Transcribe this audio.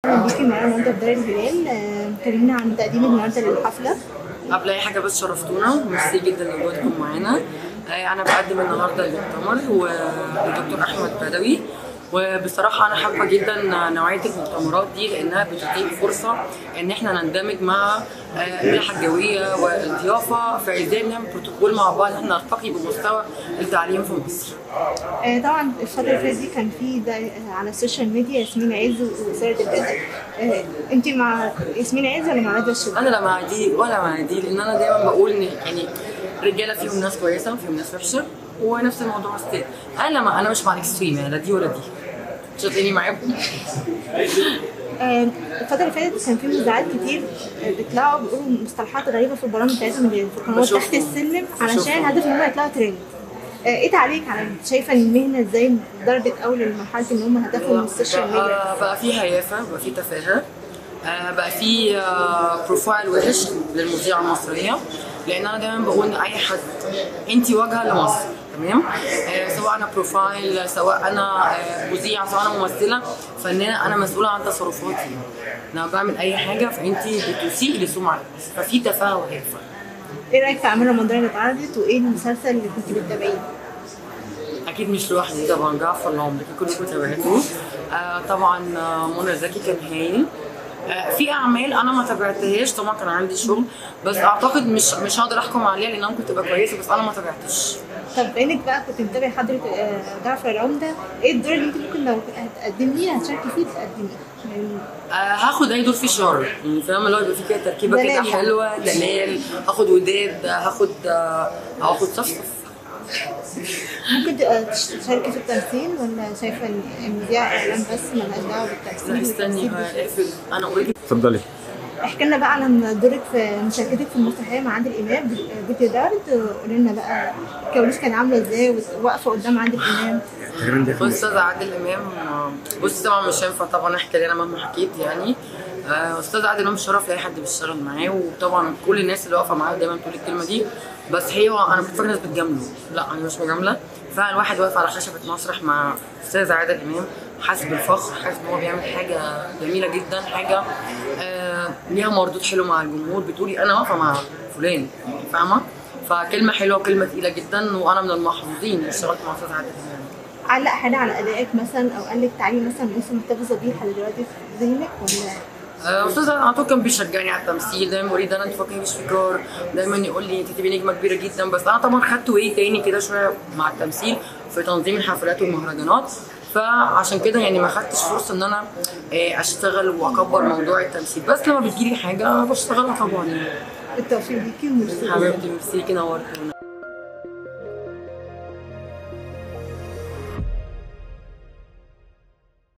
اهلا بيكي معانا النهارده في دار الهلال آه، كلمينا عن تقديمك النهارده للحفله قبل اي حاجه بس شرفتونا وميرسي جدا لوجودكم معانا آه، انا بقدم النهارده المؤتمر والدكتور احمد بدوي وبصراحه انا حابه جدا نوعيه المؤتمرات دي لانها بتديك فرصه ان احنا نندمج مع آه، المنحه الجويه والضيافه فازاي نعمل بروتوكول مع بعض احنا نرتقي بمستوى التعليم في مصر آه، طبعا الفتره اللي فاتت دي كان في ده آه، على السوشيال ميديا ياسمين عز وساره البدر آه، انت مع ياسمين عز ولا مع ندى الشباب؟ انا لا مع دي ولا مع دي لان انا دايما بقول ان يعني رجاله فيهم ناس كويسه وفيهم ناس وحشه ونفس الموضوع ستيل انا لما انا مش مع الاكستريم يعني لا دي ولا دي مش هتلاقيني معاكم آه، الفترة اللي فاتت كان في مذيعات كتير آه، بيطلعوا بيقولوا مصطلحات غريبة في البرامج بتاعتهم اللي في القنوات بشوفهم. تحت السلم علشان بشوفهم. هدف ان هم يطلعوا ترند. آه، ايه تعليق على شايفة ان المهنة ازاي درجت قوي لمرحلة ان هم هدفهم من السوشيال ميديا؟ بقى, بقى في هيافه بقى في تفاهه آه، بقى في آه، بروفايل وحش للمذيعه المصريه لان انا دايما بقول ان اي حد انت واجهه لمصر تمام آه، سواء انا بروفايل سواء انا آه، مذيعه سواء انا ممثله فنانه انا مسؤوله عن تصرفاتي انا بعمل اي حاجه فانت بتسيء لسمعه ففي تفاهه وهيافه ايه رأيك في اعمال رمضان اللي اتعرضت وايه المسلسل اللي كنت بتتابعيه؟ اكيد مش لوحدي طبعا جعفر العمدة كلكم تابعتوه آه طبعا آه، منى زكي كان هايل آه في اعمال انا ما تابعتهاش طبعا كان عندي شغل بس اعتقد مش مش هقدر احكم عليها لانها ممكن تبقى كويسه بس انا ما تابعتش طب بانك بقى كنت متابع حضرة آه، جعفر العمدة ايه الدور اللي انت ممكن لو هتقدميه هتشاركي فيه تقدميه؟ يعني آه هاخد اي دور في شر يعني فاهم اللي هو يبقى في كده تركيبه كده دلال يعني. حلوه دلال هاخد وداد هاخد آه هاخد صفصف ممكن تبقى تشاركي في التمثيل ولا شايفة ان المذيع اعلام بس ملهاش دعوة بالتمثيل؟ لا استني والتمثيل اقفل انا اوريدي اتفضلي احكي لنا بقى عن دورك في مشاركتك في المسرحيه مع عادل امام بيتي دارد قولي لنا بقى الكواليس كانت عامله ازاي واقفه قدام عادل امام تقريبا دي خمسة. استاذ عادل امام آه، بص طبعا مش هينفع طبعا احكي انا مهما حكيت يعني آه، استاذ عادل امام شرف لاي حد بيشتغل معاه وطبعا كل الناس اللي واقفه معاه دايما بتقول الكلمه دي بس هي انا كنت فاكره ناس بتجامله لا انا مش مجامله فعلا واحد واقف على خشبه مسرح مع استاذ عادل امام حاسس بالفخر حاسس ان هو بيعمل حاجه جميله جدا حاجه آه ليها مردود حلو مع الجمهور بتقولي انا واقفه مع فلان فاهمه فكلمه حلوه وكلمه تقيله جدا وانا من المحظوظين اللي اشتغلت مع استاذ عادل امام علق حاجه على ادائك مثلا او قال لك تعالي مثلا لسه محتفظه بيه لحد دلوقتي في ذهنك ولا آه، استاذ على طول كان بيشجعني على التمثيل دايما يقول لي ده انا انت فاكرني مش فكار دايما يقول لي انت تبقي نجمه كبيره جدا بس انا طبعا خدت واي تاني كده شويه مع التمثيل في تنظيم الحفلات والمهرجانات فعشان كده يعني ما خدتش فرصه ان انا آه، اشتغل واكبر موضوع التمثيل بس لما بتجيلي حاجه بشتغلها طبعا يعني بالتوفيق ليكي وميرسي حبيبتي ميرسي كده نورتونا